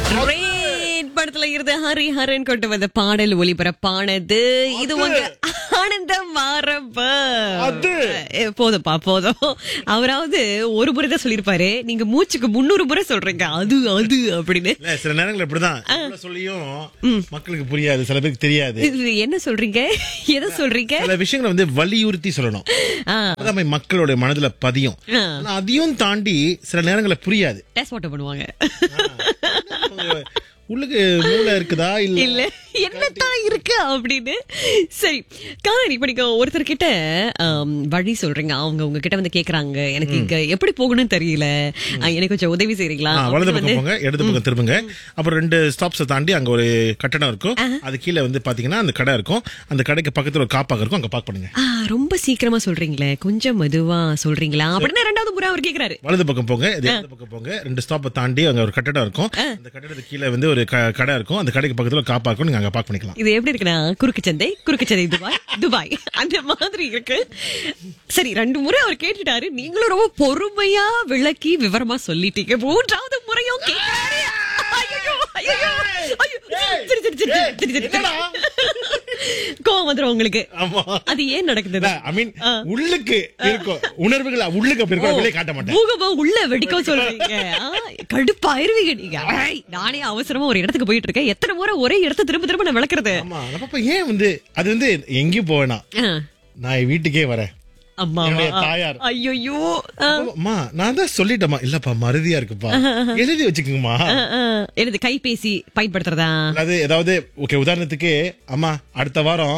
Rain படத்துல இருந்து ஹரி ஹரன் கொண்டு வந்த பாடல் ஒளிபரப்பானது இது உங்க ஆனந்த மாறப்ப அது. போதும்ப்பா போதும் அவராவது ஒரு முறை தான் சொல்லிருப்பாரு நீங்க மூச்சுக்கு முன்னூறு முறை சொல்றீங்க அது அது அப்படின்னு இல்ல சில நேரங்கள் இப்படிதான் இவ்வளவு சொல்லியும் மக்களுக்கு புரியாது சில பேருக்கு தெரியாது இது என்ன சொல்றீங்க எதை சொல்றீங்க சில விஷயங்களை வந்து வலியுறுத்தி சொல்லணும் ஆ, அப்பதான் போய் மக்களுடைய மனதுல பதியும் ஆ. ஆனா அதையும் தாண்டி சில நேரங்கள்ல புரியாது டெஸ்ட் வாட்டர் பண்ணுவாங்க அவங்க உள்ளுக்கு மூளை இருக்குதா இல்ல இல்ல என்னத்தான் இருக்கு அப்படின்னு சரி காரணம் இப்ப நீங்க ஒருத்தர் கிட்ட ஆம், வழி சொல்றீங்க அவங்க உங்ககிட்ட வந்து கேக்குறாங்க எனக்கு இங்க எப்படி போகணும்னு தெரியல ஆ, எனக்கு கொஞ்சம் உதவி செய்றீங்களா ஆ, வலது அப்படின்னு பக்கம் வந்து- போங்க இடது பக்கம் திரும்புங்க அப்புறம் ரெண்டு ஸ்டாப்ஸ் தாண்டி அங்க ஒரு கட்டடம் இருக்கும் அது கீழே வந்து பாத்தீங்கன்னா அந்த கடை இருக்கும் அந்த கடைக்கு பக்கத்துல ஒரு காப்பாக இருக்கும் அங்க பார்க் பண்ணுங்க ஆ, ரொம்ப சீக்கிரமா சொல்றீங்களே கொஞ்சம் மெதுவா சொல்றீங்களா அப்படின்னு ரெண்டாவது முறை அவர் கேக்குறாரு வலது பக்கம் போங்க இது இடது பக்கம் போங்க ரெண்டு ஸ்டாப்பை தாண்டி அங்க ஒரு கட்டடம் இருக்கும் அந்த கட்டடத்துக்கு கீழே வந்து ஒரு க- கடை இருக்கும் அந்த கடைக்கு பக்கத்துல ஒரு காப்பா இருக்கும் நீங்க அங்க பார்க் பண்ணிக்கலாம் இது எப்படி இருக்குன்னா குறுக்கு சந்தை குறுக்கு சந்தை துபாய் துபாய் அந்த மாதிரி இருக்கு சரி ரெண்டு முறை அவர் கேட்டுட்டாரு நீங்களும் ரொம்ப பொறுமையா விளக்கி விவரமா சொல்லிட்டீங்க மூன்றாவது முறையும் கேட்கிறாரு ஐயையோ, ஐயையோ, ஐயோ. சரி சரி சரி சரி சரி சரி கோவம் வந்துரும் உங்களுக்கு ஆமா அது ஏன் நடக்குது ஐ மீன் உள்ளுக்கு இருக்கும் உணர்வுகள் உள்ளுக்கு அப்படி இருக்கும் வெளியே காட்ட மாட்டேன் பூகம்பம் உள்ள வெடிக்க சொல்றீங்க ஆ, கடுப்பாயிருவீங்க நீங்க ஐ, நானே அவசரமா ஒரு இடத்துக்கு போயிட்டு இருக்கேன் எத்தனை முறை ஒரே இடத்த திரும்ப திரும்ப நான் விளக்குறது ஆமா அப்ப ஏன் வந்து அது வந்து எங்கேயும் போவேணாம் ஆ, நான் என் வீட்டுக்கே வரேன் அம்மா என்னுடைய தாயார். ஐயோ அம்மா நான் தான் சொல்லிட்டேம்மா இல்லப்பா மறதியா இருக்குப்பா எழுதி வச்சுக்கோங்கம்மா எனது கைபேசி பயன்படுத்துறதா அதாவது ஏதாவது ஓகே உதாரணத்துக்கு அம்மா அடுத்த வாரம்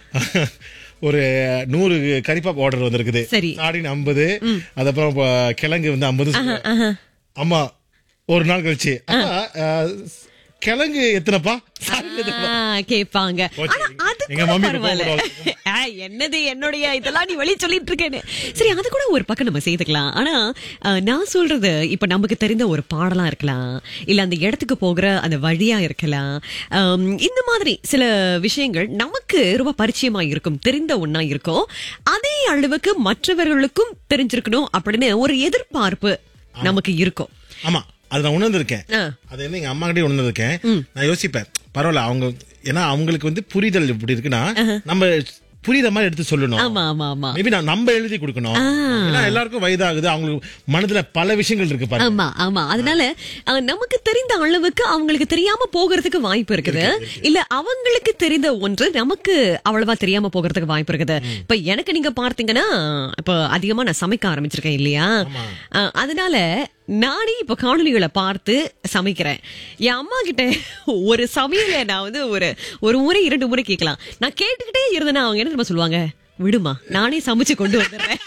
ஒரு நூறு கறிப்பாப் ஆர்டர் வந்திருக்குது சரி. சாடின் ஐம்பது அதுக்கப்புறம் இப்ப கிழங்கு வந்து ஐம்பது அம்மா ஒரு நாள் கழிச்சு அப்பா, அஹ், கிழங்கு எத்தனைப்பா சாடின் எத்தனைப்பா? ஆ, கேட்பாங்க ஓகே. ஆனா அது எங்க கூட மம்மி பரவாயில்ல இப்ப ஆ, என்னது என்னுடைய இதெல்லாம் நீ வெளி சொல்லிட்டு இருக்கேன்னு சரி அது கூட ஒரு பக்கம் நம்ம செய்துக்கலாம் ஆனா ஆ, நான் சொல்றது இப்ப நமக்கு தெரிந்த ஒரு பாடலா இருக்கலாம் இல்ல அந்த இடத்துக்கு போகிற அந்த வழியா இருக்கலாம் ஆம், இந்த மாதிரி சில விஷயங்கள் நமக்கு ரொம்ப பரிச்சயமா இருக்கும் தெரிந்த ஒண்ணா இருக்கும் அதே அளவுக்கு மற்றவர்களுக்கும் தெரிஞ்சிருக்கணும் அப்படின்னு ஒரு எதிர்பார்ப்பு நமக்கு இருக்கும் ஆமா அது நான் உணர்ந்திருக்கேன் ஆ. அது வந்து எங்க அம்மா கிட்டே உணர்ந்திருக்கேன் நான் யோசிப்பேன் பரவாயில்ல அவங்க ஏன்னா அவங்களுக்கு வந்து புரிதல் எப்படி இருக்குன்னா நம்ம புரியுற மாதிரி எடுத்து சொல்லணும் ஆமா ஆமா ஆமா மேபி நான் நம்ம எழுதி கொடுக்கணும் ஏன்னா எல்லாருக்கும் வயதாகுது அவங்களுக்கு மனதுல பல விஷயங்கள் இருக்கு பாருங்க ஆமா ஆமா அதனால அஹ், நமக்கு தெரிந்த அளவுக்கு அவங்களுக்கு தெரியாம போகிறதுக்கு வாய்ப்பு இருக்குது இல்ல அவங்களுக்கு தெரிந்த ஒன்று நமக்கு அவ்வளவா தெரியாம போகிறதுக்கு வாய்ப்பு இருக்குது இப்ப எனக்கு நீங்க பார்த்தீங்கன்னா இப்ப அதிகமா நான் சமைக்க ஆரம்பிச்சிருக்கேன் இல்லையா அஹ், அதனால நானே இப்ப காணொலிகளை பார்த்து சமைக்கிறேன் என் அம்மா கிட்ட ஒரு சமையல நான் வந்து ஒரு ஒரு முறை இரண்டு முறை கேட்கலாம் நான் கேட்டுக்கிட்டே இருந்தேன்னா அவங்க என்ன தெரியுமா சொல்லுவாங்க விடுமா நானே சமைச்சு கொண்டு வந்துடுறேன்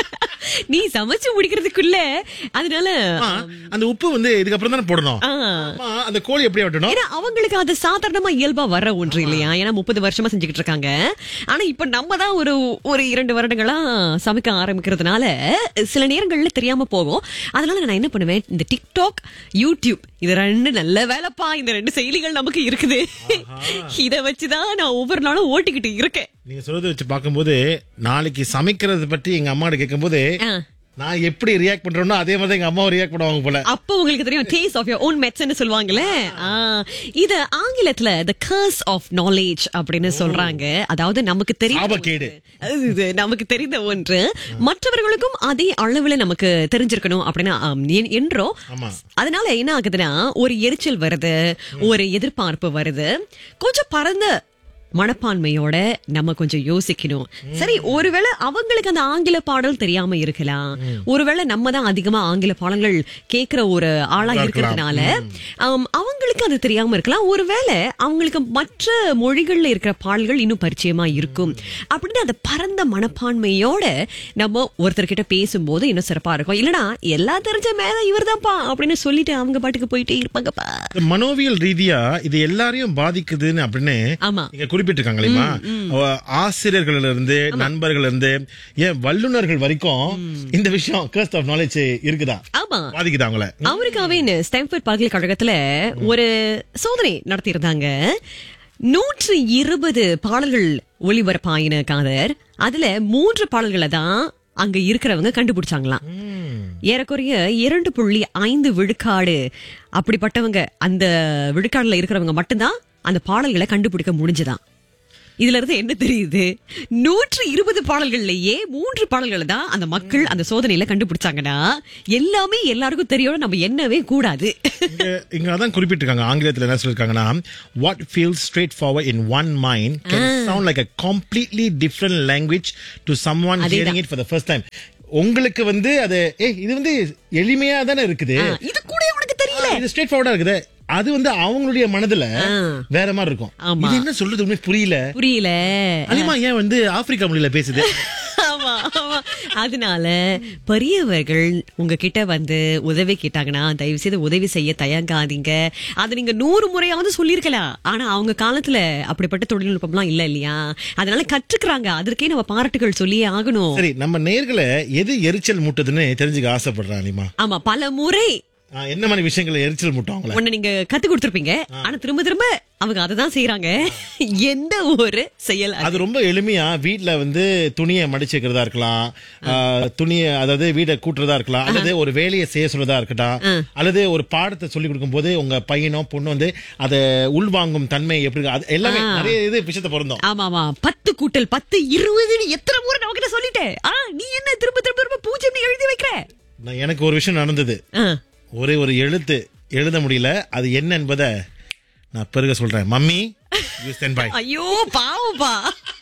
நீ சமைச்சு முடிக்கிறதுக்குள்ள அதனால ஆமா, அந்த உப்பு வந்து இதுக்கப்புறம் தானே போடணும் ஆ. ஆமா, அந்த கோழி எப்படி வெட்டணும் ஏன்னா அவங்களுக்கு அது சாதாரணமா இயல்பா வர ஒன்று இல்லையா ஏன்னா முப்பது வருஷமா செஞ்சுக்கிட்டு இருக்காங்க ஆனா இப்ப நம்ம தான் ஒரு ஒரு இரண்டு வருடங்களா சமைக்க ஆரம்பிக்கிறதுனால சில நேரங்கள்ல தெரியாம போகும் அதனால நான் என்ன பண்ணுவேன் இந்த டிக்டாக் யூடியூப் இது ரெண்டு நல்ல வேலைப்பா இந்த ரெண்டு செயலிகள் நமக்கு இருக்குது இத வச்சுதான் நான் ஒவ்வொரு நாளும் ஓட்டிக்கிட்டு இருக்கேன் நீங்க சொல்றதை வச்சு பார்க்கும்போது நாளைக்கு சமைக்கிறது பத்தி எங்க அம்மா கிட்ட கேட்கும்போது ஆ. நான் எப்படி ரியாக்ட் பண்றேனோ அதே மாதிரி தான் எங்க அம்மாவும் ரியாக்ட் பண்ணுவாங்க போல அப்போ உங்களுக்கு தெரியும் டேஸ்ட் ஆஃப் யோர் ஓன் மெட்ஸ்னு சொல்லுவாங்கல்ல ஆ, இது ஆங்கிலத்துல the curse of knowledge அப்படின்னு சொல்றாங்க அதாவது நமக்கு தெரியும் சாபக்கேடு. இது நமக்கு தெரிந்த ஒன்று மற்றவர்களுக்கும் அதே அளவுல நமக்கு தெரிஞ்சிருக்கணும் அப்படின்னு ஆம், என்- என்றோ ஆமா. அதனால என்ன ஆகுதுன்னா ஒரு எரிச்சல் வருது ஒரு எதிர்பார்ப்பு வருது கொஞ்சம் பரந்த மனப்பான்மையோட நம்ம கொஞ்சம் யோசிக்கணும் சரி ஒருவேளை அவங்களுக்கு அந்த ஆங்கில பாடல் தெரியாம இருக்கலாம் ஒருவேளை நம்ம தான் அதிகமா ஆங்கில பாடல்கள் கேக்குற ஒரு ஆளா இருக்கிறதுனால ஆம், அவங்களுக்கு அது தெரியாம இருக்கலாம் ஒருவேளை அவங்களுக்கு மற்ற மொழிகள்ல இருக்கிற பாடல்கள் இன்னும் பரிச்சயமா இருக்கும் அப்படின்னு அந்த பரந்த மனப்பான்மையோட நம்ம ஒருத்தர்கிட்ட பேசும்போது இன்னும் சிறப்பா இருக்கும் இல்லனா எல்லாம் தெரிஞ்ச மேல இவர்தான்ப்பா அப்படின்னு சொல்லிட்டு அவங்க பாட்டுக்கு போயிட்டே இருப்பாங்கப்பா இந்த மனோவியல் ரீதியா இது எல்லாரையும் பாதிக்குதுன்னு அப்படின்னு ஆமா நீங்க குறிப்பிட்டிருக்காங்க இல்லையா அவ ஆசிரியர்கள்ல இருந்து நண்பர்கள் இருந்து ஏன் வல்லுநர்கள் வரைக்கும் இந்த விஷயம் கர்ஸ்ட் ஆஃப் நாலேஜ் இருக்குதா ஆமா பாதிக்குதா அவங்கள அமெரிக்காவின் ஸ்டான்ஃபோர்ட் பல்கலைக்கழகத்துல ஒரு சோதனை நடத்தியிருந்தாங்க நூற்று இருபது பாடல்கள் ஒளிபரப்பாயின காதர் அதுல மூன்று பாடல்களை தான் அங்க இருக்கிறவங்க கண்டுபிடிச்சாங்களாம் ஏறக்குறைய இரண்டு புள்ளி ஐந்து விழுக்காடு அப்படிப்பட்டவங்க அந்த விழுக்காடுல இருக்கிறவங்க மட்டும்தான் அந்த பாடல்களை கண்டுபிடிக்க முடிஞ்சுதான் இதுல இருந்து என்ன தெரியுது நூற்று இருபது பாடல்கள்லயே மூன்று பாடல்களை தான் அந்த மக்கள் அந்த சோதனையில கண்டுபிடிச்சாங்கன்னா எல்லாமே எல்லாருக்கும் தெரியணும் நம்ம என்னவே கூடாது இங்க இங்க அதான் குறிப்பிட்டிருக்காங்க ஆங்கிலத்துல என்ன சொல்லிருக்காங்கன்னா what feels straight forward in one mind can sound like a completely different language to someone hearing it for the first time உங்களுக்கு வந்து அது ஏ இது வந்து எளிமையா தானே இருக்குது இது கூட உனக்கு தெரியல இது ஸ்ட்ரெயிட் ஃபார்வர்டா இருக்குது அது வந்து அவங்களுடைய மனதுல வேற மாதிரி இருக்கும் ஆமா. இது என்ன சொல்றது உண்மையே புரியல புரியல அதிகமா ஏன் வந்து ஆப்பிரிக்கா மொழியில பேசுது ஆமா ஆமா அதனால பெரியவர்கள் உங்ககிட்ட வந்து உதவி கேட்டாங்கன்னா தயவு செய்து உதவி செய்ய தயங்காதீங்க அது நீங்க நூறு முறையாவது சொல்லியிருக்கலாம் ஆனா அவங்க காலத்துல அப்படிப்பட்ட தொழில்நுட்பம்லாம் இல்ல இல்லையா அதனால கற்றுக்கிறாங்க அதற்கே நம்ம பாராட்டுகள் சொல்லியே ஆகணும் சரி நம்ம நேர்களை எது எரிச்சல் மூட்டுதுன்னு தெரிஞ்சுக்க ஆசைப்படுறான் அலிமா ஆமா பல முறை ஆ, என்ன மாதிரி விஷயங்களை எரிச்சல் மூட்டும் அவங்கள உன்னை நீங்க கத்து கொடுத்திருப்பீங்க ஆனா திரும்ப திரும்ப அவங்க அததான் செய்யறாங்க எந்த ஒரு செயல் அது? அது ரொம்ப எளிமையா வீட்ல வந்து துணியை மடிச்சு வைக்கிறதா இருக்கலாம் ஆ, துணியை அதாவது வீடை கூட்டுறதா இருக்கலாம் அல்லது ஒரு வேலையை செய்ய சொல்றதா இருக்கட்டும் அல்லது ஒரு பாடத்தை சொல்லி கொடுக்கும் போது உங்க பையனோ பொண்ணு வந்து அதை உள்வாங்கும் தன்மை எப்படி இருக்கு அது எல்லாமே நிறைய இது விஷயத்தை பொருந்தும் ஆமா ஆமா பத்து கூட்டல் பத்து இருபதுன்னு எத்தனை முறை நான் உன்கிட்ட சொல்லிட்டேன் ஆ நீ என்ன திரும்ப திரும்ப திரும்ப பூஜ்யம் எழுதி வைக்கிற நான் எனக்கு ஒரு விஷயம் நடந்தது ஆ. ஒரே ஒரு எழுத்து எழுத முடியல அது என்ன என்பதை நான் பிறகு சொல்றேன் மம்மி யூ ஸ்டென் பை ஐயோ பாவம்பா